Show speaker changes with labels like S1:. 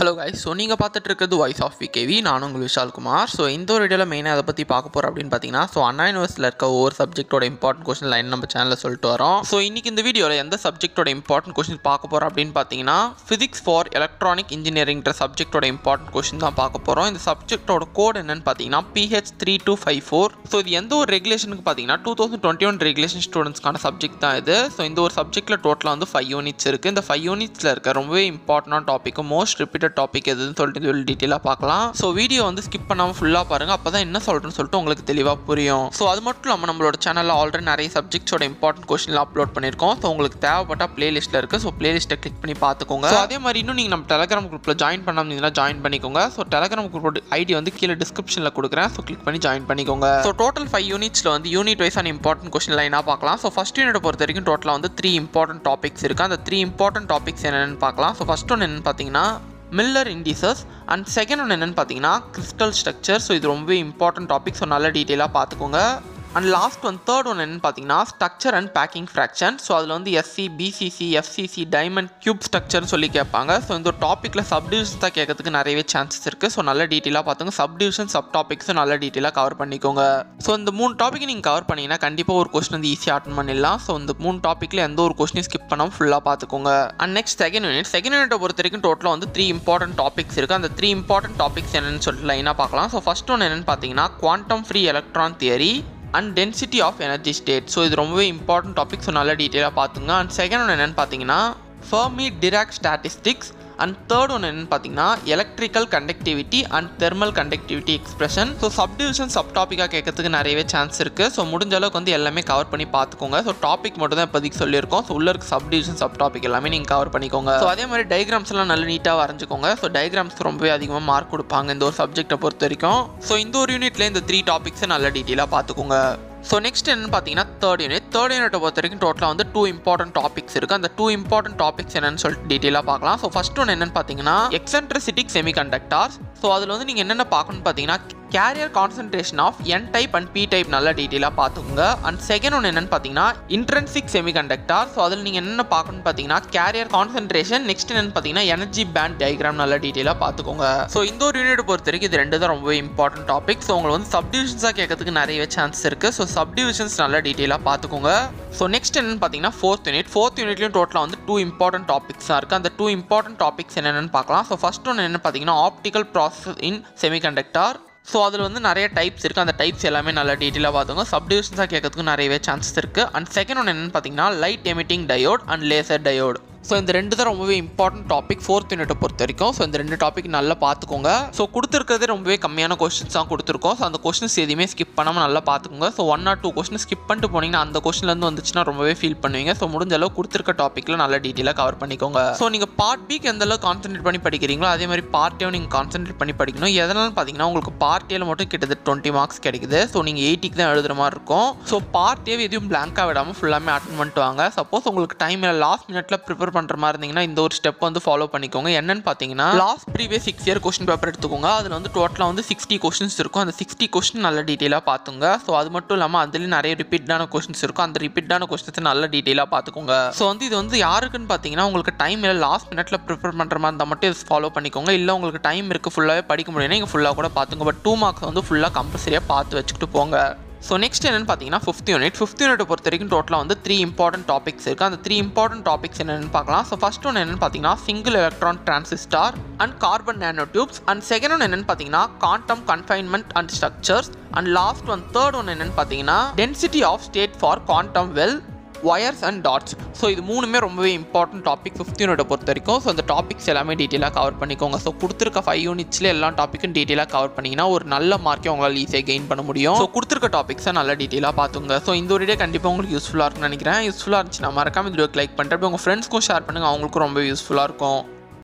S1: hello guys so நீங்கள் பார்த்துட்டு இருக்கிறது வாய்ஸ் ஆஃப் விகேவி நான் உங்கள் விஷால் குமார் ஸோ இந்த ஒரு வீடியோவில் மெயினாக அதை பற்றி பார்க்க போகிறோம் அப்படின்னு பார்த்தீங்கன்னா ஸோ அண்ணா யூனிவர்ஸில் இருக்க ஒவ்வொரு சப்ஜெக்ட்டோட இம்பார்ட்டன்ட் கொஸ்டின் லைன் நம்ம சேனலில் சொல்லிட்டு வரோம் ஸோ இன்றைக்கி இந்த வீடியோவில் எந்த சப்ஜெக்ட்டோட இம்பார்ட்டன்ட் கொஸ்டின் பார்க்க போகிறோம் அப்படின்னு பார்த்தீங்கன்னா ஃபிசிக்ஸ் ஃபார் எலக்ட்ரானிக் இன்ஜினியரிங்ன்ற சப்ஜெக்ட்டோட இம்பார்ட்டன்ட் கொஸ்டின் தான் பார்க்க போகிறோம் இந்த சப்ஜெக்ட்டோட கோட் என்னன்னு பார்த்தீங்கன்னா PH three two five four so இது எந்த ஒரு ரெகுலேஷனுக்கு பார்த்தீங்கன்னா two thousand twenty one regulation ஸ்டூடெண்ட்ஸ்க்கான சப்ஜெக்ட் தான் இது ஸோ இந்த ஒரு சப்ஜெக்ட்டில் டோட்டலாக வந்து ஃபைவ் யூனிட்ஸ் இருக்குது இந்த ஃபைவ் யூனிட்ஸில் இருக்க ரொம்பவே இம்பார்ட்டன்டான டாபிக் மோஸ்ட் ரிப்பீட்டட் டாபிக் எதுன்னு சொல்லிட்டு இது டீட்டெயிலாக பார்க்கலாம் ஸோ வீடியோ வந்து ஸ்கிப் பண்ணாமல் ஃபுல்லாக பாருங்கள் அப்போ தான் என்ன சொல்கிறேன்னு சொல்லிட்டு உங்களுக்கு தெளிவாக புரியும் ஸோ அது மட்டும் இல்லாமல் நம்மளோட சேனலில் ஆல்ரெடி நிறைய சப்ஜெக்ட்ஸோட இம்பார்ட்டன்ட் கொஸ்டின்லாம் அப்லோட் பண்ணியிருக்கோம் ஸோ உங்களுக்கு தேவைப்பட்ட பிளேலிஸ்ட்டில் இருக்குது ஸோ பிளேலிஸ்ட்டை கிளிக் பண்ணி பார்த்துக்கோங்க ஸோ அதே மாதிரி இன்னும் நீங்கள் நம்ம டெலகிராம் குரூப்பில் ஜாயின் பண்ணாமல் ஜாயின் பண்ணிக்கோங்க ஸோ டெலகிராம் குரூப்போட ஐடி வந்து கீழே டிஸ்கிரிப்ஷனில் கொடுக்குறேன் ஸோ கிளிக் பண்ணி ஜாயின் பண்ணிக்கோங்க ஸோ டோட்டல் ஃபைவ் யூனிட்ஸில் வந்து யூனிட் வைஸான இம்பார்ட்டன்ட் கொஸ்டின் லைனாக பார்க்கலாம் ஸோ ஃபஸ்ட் யூனிட் பொறுத்த வரைக்கும் டோட்டலாக வந்து த்ரீ இம்பார்ட்டன்ட் டாபிக்ஸ் இருக்குது அந்த த்ரீ இம்பார்ட்டன்ட் டாபிக்ஸ் என்னென்னு பார்க்கலாம் ஸோ ஃபஸ்ட் ஒன்று என்னென்னு பார்த்தீங்கன்னா மில்லர் இண்டிசஸ் அண்ட் செகண்ட் ஒன்று என்னென்னு பார்த்தீங்கன்னா கிறிஸ்டல் ஸ்ட்ரக்சர் ஸோ இது ரொம்பவே இம்பார்ட்டன்ட் டாபிக் ஸோ நல்ல டீட்டெயிலாக பார்த்துக்கோங்க and last one third one என்னன்னு பார்த்தீங்கன்னா structure and packing fraction so அதில் வந்து SC BCC FCC diamond cube ஸ்ட்ரக்சர்னு சொல்லி கேட்பாங்க ஸோ இந்த டாப்பிக்கில் சப்டிவிஷன்ஸ் தான் கேட்கறதுக்கு நிறையவே சான்சஸ் இருக்குது ஸோ நல்ல டீட்டெயிலாக பார்த்துங்க சப்டிவிஷன் சப் டாபிக்ஸும் நல்ல டீட்டெயிலாக கவர் பண்ணிக்கோங்க ஸோ இந்த மூணு டாபிக் நீங்கள் கவர் பண்ணீங்கன்னா கண்டிப்பாக ஒரு கொஸ்டின் வந்து ஈஸியாக அட்டன் பண்ணிடலாம் ஸோ இந்த மூணு டாப்பிக்கில் எந்த ஒரு கொஸ்டினையும் ஸ்கிப் பண்ணாமல் ஃபுல்லாக பார்த்துக்கோங்க and next second unit second யூனிட்டை பொறுத்த வரைக்கும் டோட்டலாக வந்து த்ரீ இம்பார்ட்டன்ட் டாபிக்ஸ் இருக்குது அந்த த்ரீ இம்பார்ட்டன்ட் டாபிக்ஸ் என்னன்னு சொல்லிட்டு லைனாக பார்க்கலாம் ஸோ ஃபஸ்ட் ஒன்று என்னென்னு பார்த்தீங்கன்னா quantum free electron theory and density of energy state so இது ரொம்பவே இம்பார்ட்டன்ட் டாபிக் ஸோ நல்லா டீட்டெயிலாக பார்த்துங்க அண்ட் செகண்ட் ஒன்று என்னென்னு பார்த்தீங்கன்னா Fermi Dirac statistics and third ஒன்று என்னென்னு பார்த்தீங்கன்னா electrical conductivity and thermal conductivity expression so subdivision sub டாப்பிக்காக கேட்கறதுக்கு நிறையவே சான்ஸ் இருக்குது ஸோ முடிஞ்ச அளவுக்கு வந்து எல்லாமே கவர் பண்ணி பார்த்துக்கோங்க ஸோ டாபிக் மட்டும் தான் இப்போதைக்கு சொல்லியிருக்கோம் ஸோ உள்ள இருக்க சப்டிவிஷன் சப் டாபிக் எல்லாமே நீங்கள் கவர் பண்ணிக்கோங்க ஸோ அதே மாதிரி டயக்ராம்ஸ் எல்லாம் நல்ல நீட்டாக வரைஞ்சிக்கோங்க ஸோ டயக்ராம்ஸ் ரொம்பவே அதிகமாக மார்க் கொடுப்பாங்க இந்த ஒரு சப்ஜெக்ட்டை பொறுத்த வரைக்கும் ஸோ இந்த ஒரு யூனிட்ல இந்த த்ரீ டாபிக்ஸை நல்ல டீட்டெயிலாக பார்த்துக்கோங்க ஸோ நெக்ஸ்ட் என்னன்னு பார்த்தீங்கன்னா தேர்ட் யூனிட் தேர்ட் யூனிட்டை பொறுத்த வரைக்கும் டோட்டலாக வந்து டூ இம்பார்ட்டன்ட் டாபிக்ஸ் இருக்குது அந்த டூ இம்பார்ட்டன்ட் டாபிக்ஸ் என்னன்னு சொல்லிட்டு டீட்டெயிலாக பார்க்கலாம் ஸோ ஃபர்ஸ்ட் ஒன்று என்னன்னு பார்த்தீங்கன்னா எக்ஸென்ட்ரிசிட்டிக் செமிகண்டக்டார்ஸ் ஸோ அதில் வந்து நீங்கள் என்னென்ன பார்க்கணும்னு பார்த்தீங்கன்னா carrier concentration of N type and P type நல்லா டீட்டெயிலாக பார்த்துக்கோங்க அண்ட் செகண்ட் ஒன்று என்னன்னு பார்த்தீங்கன்னா இன்ட்ரென்சிக் செமிகண்டக்டார் ஸோ அதில் நீங்கள் என்னென்ன பார்க்கணும்னு பார்த்தீங்கன்னா கேரியர் கான்சன்ட்ரேஷன் நெக்ஸ்ட் என்னன்னு பார்த்தீங்கன்னா எனர்ஜி பேண்ட் டயக்ராம் நல்லா டீட்டெயிலாக பார்த்துக்கோங்க ஸோ இந்த ஒரு யூனிட் பொறுத்த வரைக்கும் இது ரெண்டு தான் ரொம்பவே இம்பார்ட்டன்ட் டாபிக் ஸோ உங்களுக்கு வந்து சப்டிவிஷன்ஸாக கேட்கறதுக்கு நிறையவே சான்ஸ் இருக்குது ஸோ சப்டிவிஷன்ஸ் நல்லா டீட்டெயிலாக பார்த்துக்கோங்க ஸோ நெக்ஸ்ட் என்னன்னு பார்த்தீங்கன்னா ஃபோர்த் யூனிட் ஃபோர்த் யூனிட்லையும் டோட்டலாக வந்து டூ இம்பார்ட்டன்ட் டாபிக்ஸ் தான் இருக்குது அந்த டூ இம்பார்ட்டன்ட் டாபிக்ஸ் என்னென்னு பார்க்கலாம் ஸோ ஃபர்ஸ்ட் ஒன்று என்னென்னு பார்த்தீங்கன்னா optical process in semiconductor so அதில் வந்து நிறைய டைப்ஸ் இருக்குது அந்த டைப்ஸ் எல்லாமே நல்லா டீட்டெயிலாக பார்த்துங்க சப்டிவிஷன்ஸாக கேட்கறதுக்கு நிறையவே சான்சஸ் இருக்குது அண்ட் செகண்ட் ஒன்று என்னென்னு பார்த்தீங்கன்னா light emitting diode and laser diode so இந்த ரெண்டு தான் ரொம்பவே இம்பார்ட்டன்ட் டாபிக் ஃபோர்த் யூனிட்டை பொறுத்த வரைக்கும் ஸோ இந்த ரெண்டு டாபிக் நல்லா பார்த்துக்கோங்க ஸோ கொடுத்துருக்கிறதே ரொம்பவே கம்மியான கொஸ்டின்ஸ் தான் கொடுத்துருக்கோம் ஸோ அந்த கொஸ்டின்ஸ் எதுவுமே ஸ்கிப் பண்ணாமல் நல்லா பார்த்துக்கோங்க so one or two question skip பண்ணிட்டு போனீங்கன்னா அந்த கொஸ்டின்லேருந்து வந்துச்சுன்னா ரொம்பவே ஃபீல் பண்ணுவீங்க ஸோ முடிஞ்ச அளவு கொடுத்துருக்க டாப்பிக்கில் நல்லா டீட்டெயிலாக கவர் பண்ணிக்கோங்க ஸோ நீங்கள் பார்ட் பிக்கு எந்த அளவுக்கு கான்சென்ட்ரேட் பண்ணி படிக்கிறீங்களோ அதே மாதிரி பார்ட் ஏவும் நீங்கள் கான்சென்ட்ரேட் பண்ணி படிக்கணும் எதனால பார்த்தீங்கன்னா உங்களுக்கு பார்ட் ஏல மட்டும் கிட்டத்தட்ட டுவெண்ட்டி மார்க்ஸ் கிடைக்குது ஸோ நீங்கள் எயிட்டிக்கு தான் எழுதுற மாதிரி இருக்கும் ஸோ பார்ட் ஏ எதுவும் பிளாங்காக விடாமல் ஃபுல்லாமே அட்டன் பண்ணிட்டு வாங்க சப்போஸ் உங்களுக்கு டைம் லாஸ்ட் மினிட்ல ப்ரிப்பேர் பண்ணுற மாதிரி இருந்தீங்கன்னா இந்த ஒரு ஸ்டெப் வந்து ஃபாலோ பண்ணிக்கோங்க என்னன்னு பார்த்தீங்கன்னா last previous six year question paper எடுத்துக்கோங்க அதில் வந்து டோட்டலாக வந்து சிக்ஸ்டி கொஸ்டின்ஸ் இருக்கும் அந்த சிக்ஸ்டி கொஸ்டின் நல்ல டீட்டெயிலாக பார்த்துங்க ஸோ அது மட்டும் இல்லாமல் அதுலேயும் நிறைய ரிப்பீட்டான கொஸ்டின்ஸ் இருக்கும் அந்த ரிப்பீட்டான கொஸ்டின்ஸ் நல்ல டீட்டெயிலாக பார்த்துக்கோங்க ஸோ வந்து இது வந்து யாருக்குன்னு பார்த்தீங்கன்னா உங்களுக்கு டைம் இல்லை லாஸ்ட் மினிட்ல ப்ரிப்பேர் பண்ணுற மாதிரி இருந்தால் மட்டும் இது ஃபாலோ பண்ணிக்கோங்க இல்லை உங்களுக்கு டைம் இருக்குது ஃபுல்லாகவே படிக்க முடியும்னா நீங்கள் ஃபுல்லாக கூட பார்த்துங்க பட் டூ மார்க்ஸ் வந்து ஃபுல்லாக கம்பல்சரியாக பார்த்து வச்சுக்கிட்டு போங்க ஸோ நெக்ஸ்ட் என்னென்னு பார்த்தீங்கன்னா ஃபிஃப்த் யூனிட் ஃபிஃப்த் யூனிட் பொறுத்த வரைக்கும் டோட்டலாக வந்து த்ரீ இம்பார்ட்டன்ட் டாபிக்ஸ் இருக்குது அந்த த்ரீ இம்பார்ட்டன்ட் டாபிக்ஸ் என்னென்னு பார்க்கலாம் ஸோ ஃபஸ்ட் ஒன்று என்னென்னு பார்த்தீங்கன்னா single electron transistor and carbon nano tubes and second ஒன்று என்னென்னு பார்த்தீங்கன்னா quantum confinement and structures and last one third ஒன்று என்னென்னு பார்த்தீங்கன்னா density of state for quantum well wires and dots so இது மூணுமே ரொம்பவே இம்பார்ட்டன்ட் டாபிக் ஃபிஃப்த் யூனிட்டை பொறுத்த வரைக்கும் ஸோ அந்த டாபிக்ஸ் எல்லாமே டீட்டெயிலாக கவர் பண்ணிக்கோங்க ஸோ கொடுத்துருக்க ஃபைவ் யூனிட்ஸில் எல்லா டாப்பிக்கும் டீட்டெயிலாக கவர் பண்ணிங்கன்னா ஒரு நல்ல மார்க்கை உங்களால் ஈஸியாக கெயின் பண்ண முடியும் ஸோ கொடுத்துருக்க டாபிக்ஸை நல்லா டீட்டெயிலாக பார்த்துங்க ஸோ இந்த ஒரு வீடியோ கண்டிப்பாக உங்களுக்கு யூஸ்ஃபுல்லாக இருக்கும்னு நினைக்கிறேன் யூஸ்ஃபுல்லாக இருந்துச்சுன்னா மறக்காம இந்த வீடியோக்கு லைக் பண்ணிட்டு அப்படியே உங்கள் ஃப்ரெண்ட்ஸ்க்கும் ஷேர் பண்ணுங்கள் அவங்களுக்கும் ரொம்ப யூஸ்ஃபுல்லாக இருக்கும்